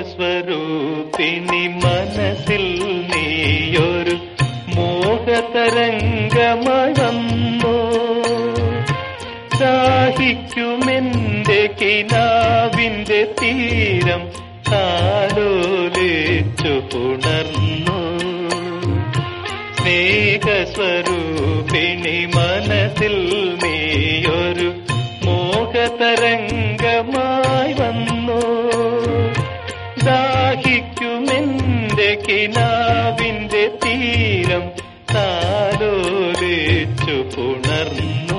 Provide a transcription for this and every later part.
സ്നേഹസ്വരൂപിണി മനസ്സിൽ നീയൊരു മോഹതരംഗമായി വന്നു ദാഹിക്കുമെന്റെ കിനാവിന്റെ തീരം താലോലിച്ചു പുണർന്നു സ്നേഹസ്വരൂപിണി മനസ്സിൽ നീയൊരു മോഹതരംഗമായി വന്നു ദാഹിക്കുമെന്റെ കിനാവിന്റെ തീരം താലോലിച്ചു പുണർന്നു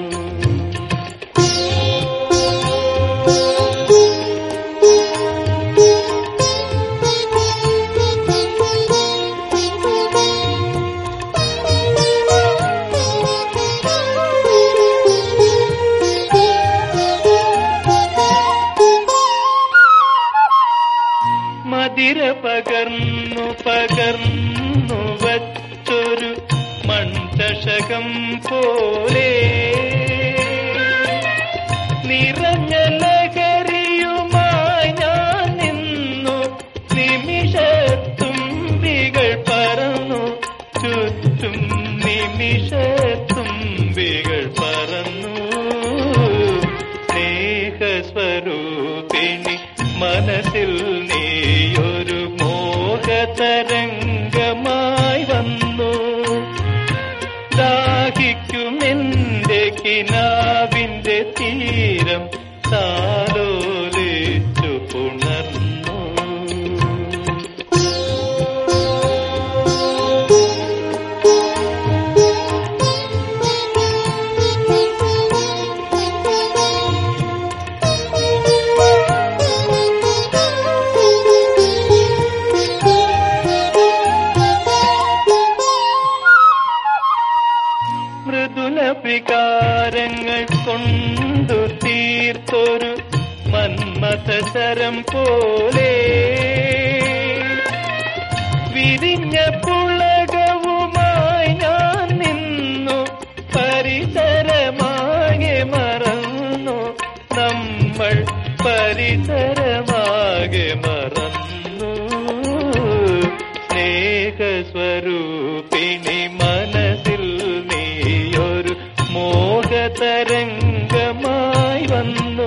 മതിര പകർന്നു പകർന്നു വച്ചൊരു മൺചഷകം പോലെ നിറഞ്ഞ ലഹരിയുമായി ഞാൻ നിന്നു നിമിഷത്തുമ്പികൾ പറന്നു ചുറ്റും നിമിഷത്തുമ്പികൾ പറന്നു സ്നേഹസ്വരൂപിണി മനസ്സിൽ നീയൊരു മോഹതരംഗമായി വന്നു ദാഹിക്കുമെന്റെ കിനാവിന്റെ തീരം താലോലിച്ചു പുണർന്നു മൃദുല വികാരങ്ങൾ കൊണ്ടു തീർത്തൊരു മന്മഥരം പോലെ വിരിഞ്ഞ പുളകവുമായി ഞാൻ നിന്നു പരിസരമാകെ മറന്നു നമ്മൾ പരിസരമാകെ മറന്നു സ്നേഹസ്വരൂപിണി മനസ്സിൽ നീയൊരു മോഹതരംഗമായി വന്നു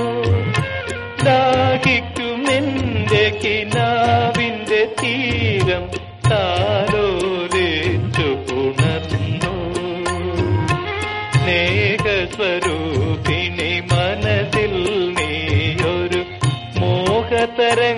ദാഹിക്കുമെന്റെ കിനാവിന്റെ തീരം താലോലിച്ചു പുണർന്നു സ്നേഹസ്വരൂപിണി മനസ്സിൽ നീയൊരു മോഹതരംഗ